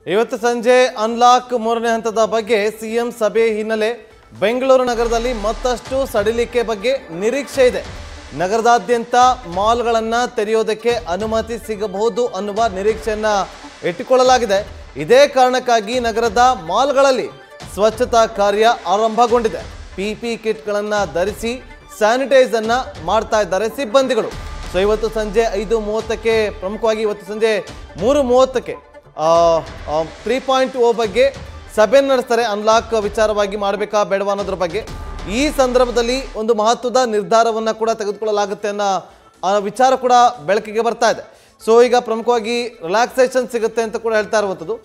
ಇವತ್ತು ಸಂಜೆ ಅನ್ಲಾಕ್ ಮೂರನೇ ಹಂತದ ಬಗ್ಗೆ ಸಿಎಂ ಸಭೆ ಹಿನ್ನೆಲೆ ಬೆಂಗಳೂರು ನಗರದಲ್ಲಿ ಮತ್ತಷ್ಟು ಸಡಿಲಿಕೆ ಬಗ್ಗೆ ನಿರೀಕ್ಷೆ ಇದೆ ನಗರದಾದ್ಯಂತ ಮಾಲ್ಗಳನ್ನು ತೆರೆಯೋದಕ್ಕೆ ಅನುಮತಿ ಸಿಗಬಹುದು ಅನ್ನುವ ನಿರೀಕ್ಷೆಯನ್ನ ಇಟ್ಟುಕೊಳ್ಳಲಾಗಿದೆ ಇದೇ ಕಾರಣಕ್ಕಾಗಿ ನಗರದ ಮಾಲ್ಗಳಲ್ಲಿ ಸ್ವಚ್ಛತಾ ಕಾರ್ಯ ಆರಂಭಗೊಂಡಿದೆ ಪಿಪಿ ಕಿಟ್ಗಳನ್ನು ಧರಿಸಿ ಸ್ಯಾನಿಟೈಸ್ ಅನ್ನ ಮಾಡ್ತಾ ಇದ್ದಾರೆ ಸಿಬ್ಬಂದಿಗಳು ಸೊ ಇವತ್ತು ಸಂಜೆ ಐದು ಮೂವತ್ತಕ್ಕೆ ಪ್ರಮುಖವಾಗಿ ಇವತ್ತು ಸಂಜೆ ಮೂರು ಮೂವತ್ತಕ್ಕೆ ತ್ರೀ ಪಾಯಿಂಟ್ ಓ ಬಗ್ಗೆ ಸಭೆ ನಡೆಸ್ತಾರೆ ಅನ್ಲಾಕ್ ವಿಚಾರವಾಗಿ ಮಾಡಬೇಕಾ ಬೇಡವಾ ಅನ್ನೋದ್ರ ಬಗ್ಗೆ ಈ ಸಂದರ್ಭದಲ್ಲಿ ಒಂದು ಮಹತ್ವದ ನಿರ್ಧಾರವನ್ನು ಕೂಡ ತೆಗೆದುಕೊಳ್ಳಲಾಗುತ್ತೆ ಅನ್ನೋ ಆ ವಿಚಾರ ಕೂಡ ಬೆಳಕಿಗೆ ಬರ್ತಾ ಇದೆ ಸೊ ಈಗ ಪ್ರಮುಖವಾಗಿ ರಿಲ್ಯಾಕ್ಸೇಷನ್ ಸಿಗುತ್ತೆ ಅಂತ ಕೂಡ ಹೇಳ್ತಾ ಇರುವಂಥದ್ದು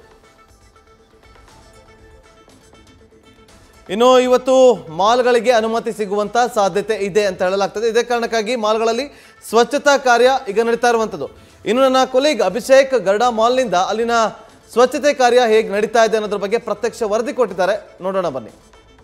ಇನ್ನು ಇವತ್ತು ಮಾಲ್ಗಳಿಗೆ ಅನುಮತಿ ಸಿಗುವಂತ ಸಾಧ್ಯತೆ ಇದೆ ಅಂತ ಹೇಳಲಾಗ್ತದೆ ಇದೇ ಕಾರಣಕ್ಕಾಗಿ ಮಾಲ್ಗಳಲ್ಲಿ ಸ್ವಚ್ಛತಾ ಕಾರ್ಯ ಈಗ ನಡೀತಾ ಇರುವಂಥದ್ದು ಇನ್ನು ನನ್ನ ಕೊಲೀಗ್ ಅಭಿಷೇಕ್ ಗರ್ಡಾ ಮಾಲ್ನಿಂದ ಅಲ್ಲಿನ ಸ್ವಚ್ಛತೆ ಕಾರ್ಯ ಹೇಗೆ ನಡೀತಾ ಇದೆ ಅನ್ನೋದ್ರ ಬಗ್ಗೆ ಪ್ರತ್ಯಕ್ಷ ವರದಿ ಕೊಟ್ಟಿದ್ದಾರೆ ನೋಡೋಣ ಬನ್ನಿ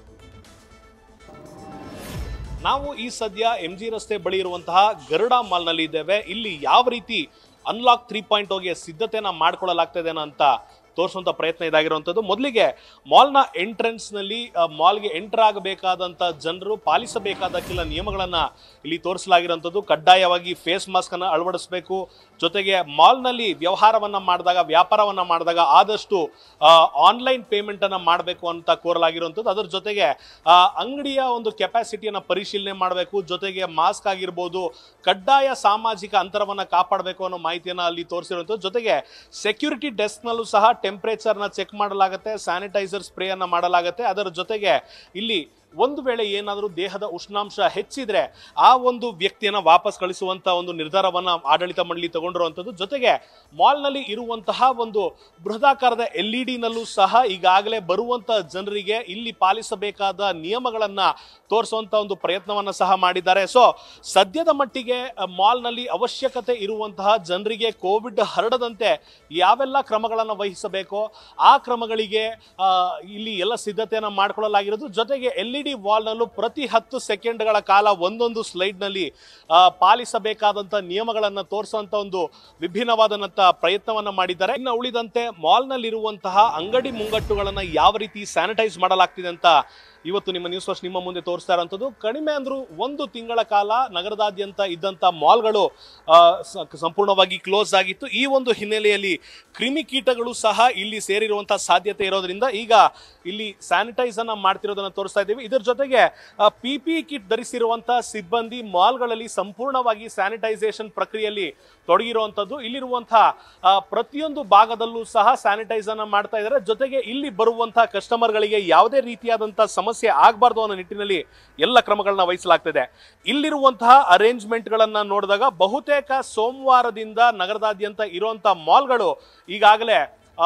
ನಾವು ಈ ಸದ್ಯ ಎಂ ಜಿ ರಸ್ತೆ ಬಳಿ ಇರುವಂತಹ ಗರುಡ ಮಾಲ್ನಲ್ಲಿ ಇದ್ದೇವೆ ಇಲ್ಲಿ ಯಾವ ರೀತಿ ಅನ್ಲಾಕ್ ತ್ರೀ ಪಾಯಿಂಟ್ ಓಗೆ ಸಿದ್ಧತೆನ ಮಾಡ್ಕೊಳ್ಳಲಾಗ್ತದೆ ಅಂತ ತೋರಿಸುವಂತ ಪ್ರಯತ್ನ ಇದಾಗಿರುವಂಥದ್ದು ಮೊದಲಿಗೆ ಮಾಲ್ನ ಎಂಟ್ರೆನ್ಸ್ ನಲ್ಲಿ ಆ, ಮಾಲ್ಗೆ ಎಂಟರ್ ಆಗಬೇಕಾದಂತ ಜನರು ಪಾಲಿಸಬೇಕಾದ ಕೆಲ ನಿಯಮಗಳನ್ನ ಇಲ್ಲಿ ತೋರಿಸಲಾಗಿರುವಂಥದ್ದು ಕಡ್ಡಾಯವಾಗಿ ಫೇಸ್ ಮಾಸ್ಕ್ ಅನ್ನ ಅಳವಡಿಸಬೇಕು ಜೊತೆಗೆ ಮಾಲ್ನಲ್ಲಿ ವ್ಯವಹಾರವನ್ನ ಮಾಡಿದಾಗ ವ್ಯಾಪಾರವನ್ನ ಮಾಡಿದಾಗ ಆದಷ್ಟು ಆನ್ಲೈನ್ ಪೇಮೆಂಟ್ ಅನ್ನ ಮಾಡಬೇಕು ಅಂತ ಕೋರಲಾಗಿರುವಂಥದ್ದು ಅದರ ಜೊತೆಗೆ ಆ, ಅಂಗಡಿಯ ಒಂದು ಕೆಪಾಸಿಟಿಯನ್ನ ಪರಿಶೀಲನೆ ಮಾಡಬೇಕು ಜೊತೆಗೆ ಮಾಸ್ಕ್ ಆಗಿರ್ಬೋದು ಕಡ್ಡಾಯ ಸಾಮಾಜಿಕ ಅಂತರವನ್ನ ಕಾಪಾಡಬೇಕು ಅನ್ನೋ ಮಾಹಿತಿಯನ್ನ ಅಲ್ಲಿ ತೋರಿಸಿರುವಂಥದ್ದು ಜೊತೆಗೆ ಸೆಕ್ಯೂರಿಟಿ ಡೆಸ್ಕ್ನಲ್ಲೂ ಸಹ ಟೆಂಪರೇಚರ್ನ ಚೆಕ್ ಮಾಡಲಾಗುತ್ತೆ ಸ್ಯಾನಿಟೈಸರ್ ಸ್ಪ್ರೇಯನ್ನ ಮಾಡಲಾಗುತ್ತೆ ಅದರ ಜೊತೆಗೆ ಇಲ್ಲಿ ಒಂದು ವೇಳೆ ಏನಾದರೂ ದೇಹದ ಉಷ್ಣಾಂಶ ಹೆಚ್ಚಿದ್ರೆ ಆ ಒಂದು ವ್ಯಕ್ತಿಯನ್ನ ವಾಪಸ್ ಕಳಿಸುವಂತ ಒಂದು ನಿರ್ಧಾರವನ್ನ ಆಡಳಿತ ಮಂಡಳಿ ತಗೊಂಡಿರುವಂತದ್ದು ಜೊತೆಗೆ ಮಾಲ್ನಲ್ಲಿ ಇರುವಂತಹ ಒಂದು ಬೃಹದಾಕಾರದ ಎಲ್ ಇ ಡಿನಲ್ಲೂ ಸಹ ಈಗಾಗಲೇ ಬರುವಂತ ಜನರಿಗೆ ಇಲ್ಲಿ ಪಾಲಿಸಬೇಕಾದ ನಿಯಮಗಳನ್ನ ತೋರಿಸುವಂತ ಒಂದು ಪ್ರಯತ್ನವನ್ನ ಸಹ ಮಾಡಿದ್ದಾರೆ ಸೊ ಸದ್ಯದ ಮಟ್ಟಿಗೆ ಅಹ್, ಮಾಲ್ನಲ್ಲಿ ಅವಶ್ಯಕತೆ ಇರುವಂತಹ ಜನರಿಗೆ ಕೋವಿಡ್ ಹರಡದಂತೆ ಯಾವೆಲ್ಲ ಕ್ರಮಗಳನ್ನು ವಹಿಸಬೇಕೋ ಆ ಕ್ರಮಗಳಿಗೆ ಆ, ಇಲ್ಲಿ ಎಲ್ಲ ಸಿದ್ಧತೆಯನ್ನ ಮಾಡ್ಕೊಳ್ಳಲಾಗಿರೋದು ಜೊತೆಗೆ ಎಲ್ ಇ ಡಿ ವಾಲ್ನಲ್ಲೂ ಪ್ರತಿ ಹತ್ತು ಸೆಕೆಂಡ್ಗಳ ಕಾಲ ಒಂದೊಂದು ಸ್ಲೈಡ್ನಲ್ಲಿ ಪಾಲಿಸಬೇಕಾದಂತ ನಿಯಮಗಳನ್ನು ತೋರಿಸುವಂತ ಒಂದು ವಿಭಿನ್ನವಾದಂತ ಪ್ರಯತ್ನವನ್ನ ಮಾಡಿದ್ದಾರೆ ಇನ್ನು ಉಳಿದಂತೆ ಮಾಲ್ನಲ್ಲಿರುವಂತಹ ಅಂಗಡಿ ಮುಂಗಟ್ಟುಗಳನ್ನ ಯಾವ ರೀತಿ ಸ್ಯಾನಿಟೈಸ್ ಮಾಡಲಾಗ್ತಿದೆ ಅಂತ ಇವತ್ತು ನಿಮ್ಮ ನ್ಯೂಸ್ ಫಸ್ಟ್ ನಿಮ್ಮ ಮುಂದೆ ತೋರಿಸ್ತಾ ಇರೋಂಥದ್ದು ಕಡಿಮೆ ಅಂದ್ರೂ ಒಂದು ತಿಂಗಳ ಕಾಲ ನಗರದಾದ್ಯಂತ ಇದ್ದಂತ ಮಾಲ್ಗಳು ಆ, ಸ- ಸಂಪೂರ್ಣವಾಗಿ ಕ್ಲೋಸ್ ಆಗಿತ್ತು ಈ ಒಂದು ಹಿನ್ನೆಲೆಯಲ್ಲಿ ಕ್ರಿಮಿಕೀಟಗಳು ಸಹ ಇಲ್ಲಿ ಸೇರಿರುವಂತಹ ಸಾಧ್ಯತೆ ಇರೋದ್ರಿಂದ ಈಗ ಇಲ್ಲಿ ಸ್ಯಾನಿಟೈಸ್ ಅನ್ನ ಮಾಡ್ತಿರೋದನ್ನ ತೋರಿಸ್ತಾ ಇದ್ದೀವಿ ಇದರ ಜೊತೆಗೆ ಪಿ ಪಿ ಕಿಟ್ ಧರಿಸಿರುವಂತಹ ಸಿಬ್ಬಂದಿ ಮಾಲ್ಗಳಲ್ಲಿ ಸಂಪೂರ್ಣವಾಗಿ ಸ್ಯಾನಿಟೈಸೇಷನ್ ಪ್ರಕ್ರಿಯೆಯಲ್ಲಿ ತೊಡಗಿರುವಂತದ್ದು ಇಲ್ಲಿರುವಂತಹ ಆ, ಪ್ರತಿಯೊಂದು ಭಾಗದಲ್ಲೂ ಸಹ ಸ್ಯಾನಿಟೈಸ್ ಅನ್ನ ಮಾಡ್ತಾ ಇದ್ದಾರೆ ಜೊತೆಗೆ ಇಲ್ಲಿ ಬರುವಂತಹ ಕಸ್ಟಮರ್ಗಳಿಗೆ ಯಾವುದೇ ರೀತಿಯಾದಂತಹ ಸಮಸ್ಯೆ ಆಗಬಾರ್ದು ಅನ್ನೋ ನಿಟ್ಟಿನಲ್ಲಿ ಎಲ್ಲ ಕ್ರಮಗಳನ್ನ ವಹಿಸಲಾಗ್ತದೆ ಇಲ್ಲಿರುವಂತಹ ಅರೇಂಜ್ಮೆಂಟ್ಗಳನ್ನ ನೋಡಿದಾಗ ಬಹುತೇಕ ಸೋಮವಾರದಿಂದ ನಗರದಾದ್ಯಂತ ಇರುವಂತಹ ಮಾಲ್ಗಳು ಈಗಾಗಲೇ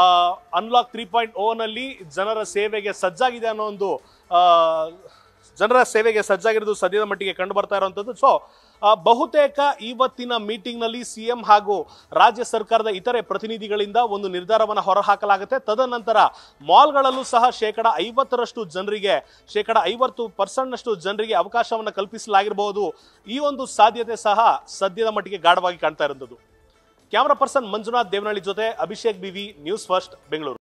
ಅನ್ಲಾಕ್ ತ್ರೀ ಪಾಯಿಂಟ್ ನಲ್ಲಿ ಜನರ ಸೇವೆಗೆ ಸಜ್ಜಾಗಿದೆ ಅನ್ನೋ ಒಂದು ಆ, ಜನರ ಸೇವೆಗೆ ಸಜ್ಜಾಗಿರೋದು ಸದ್ಯದ ಮಟ್ಟಿಗೆ ಕಂಡು ಬರ್ತಾ ಇರುವಂಥದ್ದು ಸೊ ಬಹುತೇಕ ಇವತ್ತಿನ ಮೀಟಿಂಗ್ನಲ್ಲಿ ಸಿಎಂ ಹಾಗೂ ರಾಜ್ಯ ಸರ್ಕಾರದ ಇತರೆ ಪ್ರತಿನಿಧಿಗಳಿಂದ ಒಂದು ನಿರ್ಧಾರವನ್ನು ಹೊರಹಾಕಲಾಗುತ್ತೆ ತದನಂತರ ಮಾಲ್ಗಳಲ್ಲೂ ಸಹ ಶೇಕಡ ಐವತ್ತರಷ್ಟು ಜನರಿಗೆ ಶೇಕಡ ಐವತ್ತು ಪರ್ಸೆಂಟ್ನಷ್ಟು ಜನರಿಗೆ ಅವಕಾಶವನ್ನು ಕಲ್ಪಿಸಲಾಗಿರಬಹುದು ಈ ಒಂದು ಸಾಧ್ಯತೆ ಸಹ ಸದ್ಯದ ಮಟ್ಟಿಗೆ ಗಾಢವಾಗಿ ಕಾಣ್ತಾ ಇರುವಂಥದ್ದು ಕ್ಯಾಮರಾ ಪರ್ಸನ್ ಮಂಜುನಾಥ್ ದೇವನಹಳ್ಳಿ ಜೊತೆ Abhishek BV news first Bengaluru